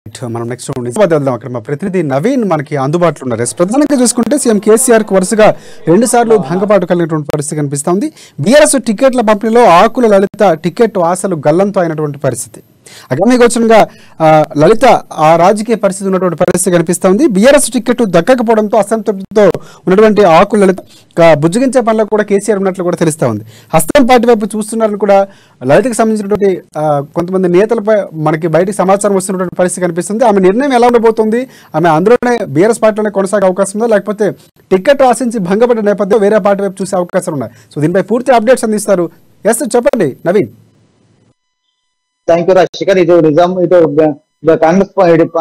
మనం నెక్స్ట్ నిజామాబాద్ వెళ్దాం అక్కడ మా ప్రతినిధి నవీన్ మనకి అందుబాటులో ఉన్నారు ఎస్ ప్రధానంగా చూసుకుంటే సీఎం కేసీఆర్ కు వరుసగా రెండు సార్లు భంగపాటు కలిగినటువంటి పరిస్థితి కనిపిస్తోంది బీఆర్ఎస్ టికెట్ల పంపిణీలో ఆకుల లలిత టికెట్ ఆశలు గల్లంతో అయినటువంటి పరిస్థితి అగ్నిగోచరంగా ఆ, లలిత ఆ రాజకీయ పరిస్థితి ఉన్నటువంటి పరిస్థితి కనిపిస్తోంది బీఆర్ఎస్ టికెట్ దక్కకపోవడంతో అసంతృప్తితో ఉన్నటువంటి ఆకుల లలిత కా- బుజ్జగించే పనిలో కూడా కేసీఆర్ ఉన్నట్లు కూడా తెలుస్తా ఉంది హస్తం పార్టీ వైపు చూస్తున్నారని కూడా లలితకు సంబంధించినటువంటి ఆ, కొంతమంది నేతలపై మనకి బయటికి సమాచారం వస్తున్నటువంటి పరిస్థితి కనిపిస్తుంది ఆమె నిర్ణయం ఎలా ఉండబోతుంది ఆమె అందులోనే బీఆర్ఎస్ పార్టీలోనే కొనసాగే అవకాశం ఉందా లేకపోతే టికెట్ ఆశించి భంగపడ్డ నేపథ్యంలో వేరే పార్టీ వైపు చూసే అవకాశాలు ఉన్నాయి సో దీనిపై పూర్తి అప్డేట్స్ అందిస్తారు ఎస్ చెప్పండి నవీన్ థ్యాంక్ యూ రాజశేఖర్ ఇటు నిజాం ఇటు బ- బ- కాంగ్రెస్ పా- ఇటు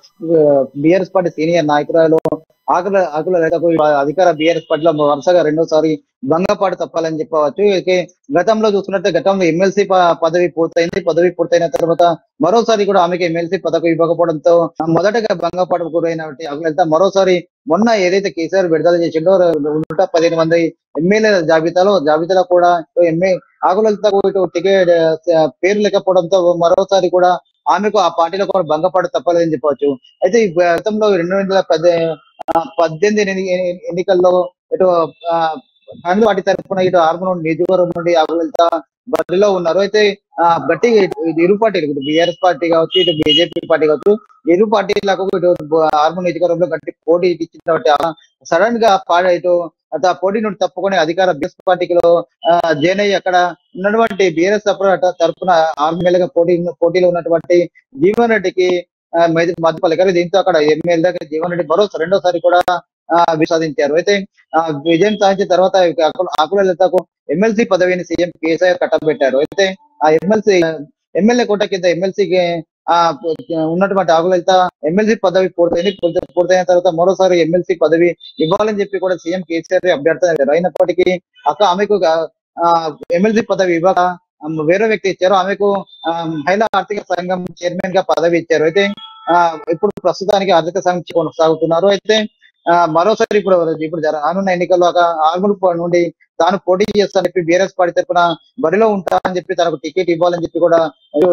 బిఆర్ఎస్ పార్టీ సీనియర్ నాయకురాలు ఆకుల ఆకుల రైతుకు అధికార బిఆర్ఎస్ పార్టీలో వరుసగా రెండోసారి భంగపాటు తప్పాలని చెప్పవచ్చు ఇక గతంలో చూసుకున్నట్టే గతంలో ఎమ్మెల్సీ పదవి పూర్తయింది పదవి పూర్తయిన తర్వాత మరోసారి కూడా ఆమెకి ఎమ్మెల్సీ పదవి ఇవ్వకపోవడంతో మొదటగా భంగపాటు గురైనటువంటి ఆకులత మరోసారి మొన్న ఏదైతే కేసీఆర్ విడుదల చేసిండో నూట పదిహేను మంది ఎమ్మెల్యేల జాబితాలో జాబితాలో కూడా ఎమ్మె ఆకులతకు ఇటు టికెట్ ఆ, పేరు లేకపోవడంతో మరోసారి కూడా ఆమెకు ఆ పార్టీలో కూడా భంగపాటు తప్పలేదని చెప్పవచ్చు అయితే ఈ గతంలో రెండు వేల పద్దె ఆ, పద్దెనిమిది ఎన్ని- ఎన్ని- ఎన్నికల్లో ఇటు ఆ, కాంగ్రెస్ పార్టీ తరఫున ఇటు ఆర్మూర్ నియోజకవర్గం నుండి ఆకులత బరిలో ఉన్నారు అయితే ఆ, గట్టి ఇటు ఇరు పార్టీలు ఇటు బీఆర్ఎస్ పార్టీ కావచ్చు ఇటు బీజేపీ పార్టీ కావచ్చు ఇరు పార్టీలకు ఇటు ఆర్మూర్ నియోజకవర్గంలో గట్టి పోటీ ఇచ్చినటువంటి సడన్ గా పా- ఇటు అత ఆ పోటీ నుండి తప్పుకొని అధికార బీఎస్ పార్టీలో జైన్ అయ్యి అక్కడ ఉన్నటువంటి బీఆర్ఎస్ తరఫున ఆర్మీలుగా పోటీ పోటీలో ఉన్నటువంటి జీవన్ రెడ్డికి ఆ, మెద- మద్దతు పలికారు దీంతో అక్కడ ఎమ్మెల్యే జీవన్ రెడ్డి మరో రెండోసారి కూడా ఆ, విసాదించారు అయితే ఆ, విజయం సాధించిన తర్వాత ఆకుల- ఆకుల లతకు ఎమ్మెల్సీ పదవిని సీఎం కేసీఆర్ కట్టబెట్టారు అయితే ఆ ఎమ్మెల్సీ ఎమ్మెల్యే కోట కింద ఎమ్మెల్సీకి ఆ ఉన్నటువంటి ఆకులత ఎమ్మెల్సీ పదవి పూర్తయింది పూర్తి- పూర్తయిన తర్వాత మరోసారి ఎమ్మెల్సీ పదవి ఇవ్వాలని చెప్పి కూడా సీఎం కేసీఆర్ అభ్యర్థన అయినప్పటికీ అక్క ఆమెకు ఆ, ఎమ్మెల్సీ పదవి ఇవ్వక ఆ, వేరే వ్యక్తి ఇచ్చారు ఆమెకు ఆ, మహిళా ఆర్థిక సంఘం చైర్మన్ గా పదవి ఇచ్చారు అయితే ఆ, ఇప్పుడు ప్రస్తుతానికి ఆర్థిక సంఘం కొనసాగుతున్నారు అయితే ఆ, మరోసారి ఇప్పుడు ఇప్పుడు జర- రానున్న ఎన్నికల్లో ఒక ఆర్మూర్ ప- నుండి తాను పోటీ చేస్తానని చెప్పి బీఆర్ఎస్ పార్టీ తరఫున బరిలో ఉంటా అని చెప్పి తనకు టికెట్ ఇవ్వాలని చెప్పి కూడా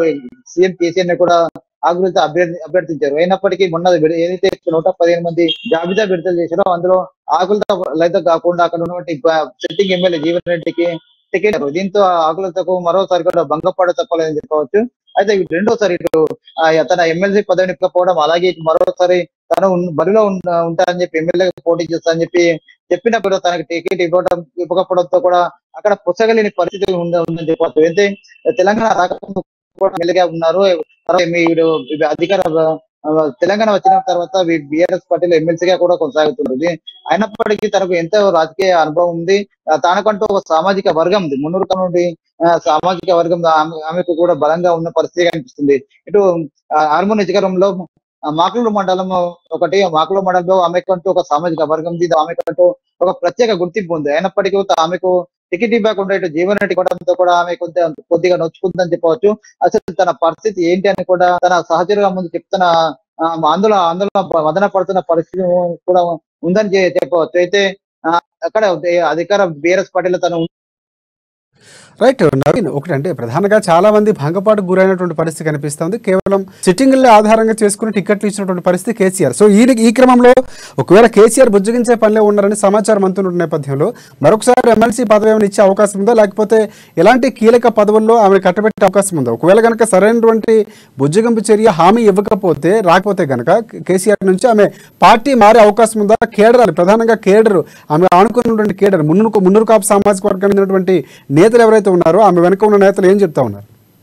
సీఎం కేసీఆర్ ని కూడా ఆగ్రహిత అభ్యర్థి అభ్యర్థించారు అయినప్పటికీ మొన్న విడ- ఏదైతే నూట పదిహేను మంది జాబితా విడుదల చేశారో అందులో ఆకులతో లైత కాకుండా అక్కడ ఉన్నటువంటి సిట్టింగ్ ఎమ్మెల్యే జీవన్ రెడ్డికి టికెట్ ఇచ్చారు. దీంతో ఆకులతకు మరోసారి కూడా భంగపడ తప్పలేదని చెప్పవచ్చు అయితే ఇటు రెండోసారి ఇటు ఆ, తన ఎమ్మెల్సీ పదవిని ఇవ్వకపోవడం అలాగే ఇటు మరోసారి తను ఉన్- బరిలో ఉన్- ఉంటానని చెప్పి ఎమ్మెల్యే పోటీ చేస్తానని చెప్పి చెప్పినప్పుడు తనకి టికెట్ ఇవ్వడం ఇవ్వకపోవడంతో కూడా అక్కడ పుచ్చగలేని పరిస్థితి ఉంద- ఉందని చెప్పవచ్చు అయితే తెలంగాణ రాకముందు కూడా ఎమ్మెల్యేగా ఉన్నారు తర్వాత మీరు అధికార ఆ, తెలంగాణ వచ్చిన తర్వాత బిఆర్ఎస్ పార్టీలో ఎమ్మెల్సీగా కూడా కొనసాగుతున్నది అయినప్పటికీ తనకు ఎంతో రాజకీయ అనుభవం ఉంది ఆ, తనకంటూ ఒక సామాజిక వర్గం ఉంది మున్నూరు నుండి ఆ, సామాజిక వర్గం ఆమె- ఆమెకు కూడా బలంగా ఉన్న పరిస్థితి కనిపిస్తుంది ఇటు ఆ, ఆర్మూర్ నియోజకవర్గంలో ఆ, మాకులూరు మండలం ఒకటి ఆ మాకులూరు మండలంలో ఆమెకంటూ ఒక సామాజిక వర్గం ఉంది ఆమెకంటూ ఒక ప్రత్యేక గుర్తింపు ఉంది అయినప్పటికీ కూడా ఆమెకు టికెట్ ఇవ్వకుండా ఇటు జీవన్ రెడ్డి కొట్టడంతో కూడా ఆమె కొంత కొద్దిగా నొచ్చుకుందని చెప్పవచ్చు అసలు తన పరిస్థితి ఏంటి అని కూడా తన సహచరుగా ముందు చెప్తున్న ఆ, ఆందోళన ఆందోళన వదన పడుతున్న పరిస్థితి కూడా ఉందని చె- చెప్పవచ్చు అయితే ఆ, అక్కడ అధికార బీఆర్ఎస్ పార్టీలో తను రైట్ నవీన్ ఒకటి అంటే ప్రధానంగా చాలా మంది భంగపాటు గురైనటువంటి పరిస్థితి కనిపిస్తుంది కేవలం సిట్టింగ్ల ఆధారంగా చేసుకుని టికెట్లు ఇచ్చినటువంటి పరిస్థితి కేసీఆర్ సో ఈ ఈ క్రమంలో ఒకవేళ కేసీఆర్ బుజ్జగించే పనిలో ఉన్నారని సమాచారం అందుతున్న నేపథ్యంలో మరొకసారి ఎమ్మెల్సీ పదవి ఏమైనా ఇచ్చే అవకాశం ఉందా లేకపోతే ఎలాంటి కీలక పదవుల్లో ఆమె కట్టబెట్టే అవకాశం ఉందా ఒకవేళ కనుక సరైనటువంటి బుజ్జగింపు చర్య హామీ ఇవ్వకపోతే రాకపోతే కనుక కేసీఆర్ నుంచి ఆమె పార్టీ మారే అవకాశం ఉందా కేడర్ అది ప్రధానంగా కేడర్ ఆమె ఆనుకున్నటువంటి కేడర్ మున్నూరు మున్నూరు కాపు సామాజిక వర్గానికి చెందినటువంటి నేతలు ఎవరైతే ఉన్నారో ఆమె వెనుక ఉన్న నేతలు ఏం చెప్తా ఉన్నారు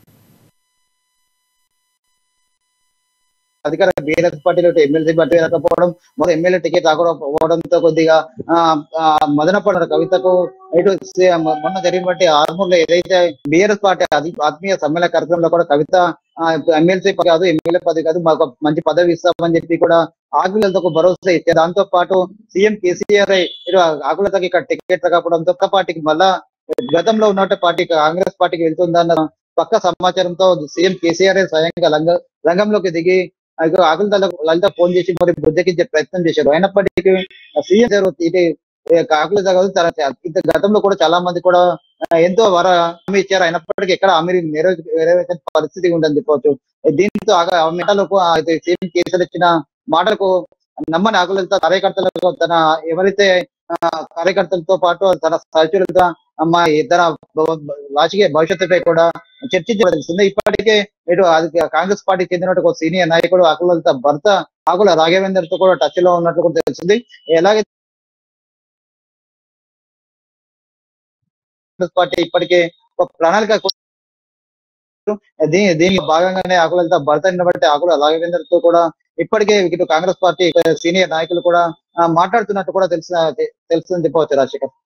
అధికార బీఆర్ఎస్ పార్టీలో ఎమ్మెల్సీ పార్టీ రాకపోవడం మొదటి ఎమ్మెల్యే టికెట్ రాకపోవడంతో కొద్దిగా ఆ, ఆ, మదన పడ్డారు కవితకు ఇటు సే- మొన్న జరిగినటువంటి ఆర్మూర్ లో ఏదైతే బీఆర్ఎస్ పార్టీ అధి- ఆత్మీయ సమ్మేళన కార్యక్రమంలో కూడా కవిత ఎమ్మెల్సీ కాదు ఎమ్మెల్యే పదవి కాదు మాకు ఒక మంచి పదవి ఇస్తామని చెప్పి కూడా ఆకులతో భరోసా ఇచ్చారు దాంతో పాటు సీఎం కేసీఆర్ ఇటు ఆకులతో ఇక్కడ టికెట్ రాకపోవడంతో ఒక్క పార్టీకి మళ్ళా గతంలో ఉన్నట్టు పార్టీ కాంగ్రెస్ పార్టీకి వెళ్తుందన్న పక్క సమాచారంతో సీఎం కేసీఆర్ స్వయంగా రంగ రంగంలోకి దిగి ఆకుల లలిత ఫోన్ చేసి మరి బుజ్జగించే ప్రయత్నం చేశారు అయినప్పటికీ సీఎం గారు ఇటు ఏ కాకులు కాదు తన- ఇంత గతంలో కూడా చాలా మంది కూడా ఆ, ఎంతో వర హామీ ఇచ్చారు అయినప్పటికీ ఎక్కడ హామీ నెరవేర్ నెరవేర్చిన పరిస్థితి ఉందని చెప్పవచ్చు దీంతో ఆగ- ఆ మాటలకు ఆ అయితే సీఎం కేసీఆర్ ఇచ్చిన మాటలకు నమ్మని ఆకులతో కార్యకర్తలకు తన ఎవరైతే ఆ, కార్యకర్తలతో పాటు తన సహచరులతో మా ఇద్దరు రాజకీయ భవిష్యత్తుపై కూడా చర్చించడం తెలిసింది ఇప్పటికే ఇటు అది కాంగ్రెస్ పార్టీ చెందిన ఒక సీనియర్ నాయకుడు ఆకులత భర్త ఆకుల రాఘవేందర్ తో కూడా టచ్ లో ఉన్నట్లు కూడా తెలిసింది ఎలాగే కాంగ్రెస్ పార్టీ ఇప్పటికే ఒక ప్రణాళిక దీని దీని భాగంగానే ఆకులతో భర్త బట్టి ఆకుల రాఘవేందర్ తో కూడా ఇప్పటికే ఇటు కాంగ్రెస్ పార్టీ సీనియర్ నాయకులు కూడా ఆ, మాట్లాడుతున్నట్టు కూడా తెలిసిన తెలుస్తుందని చెప్పవచ్చు రాజశేఖర్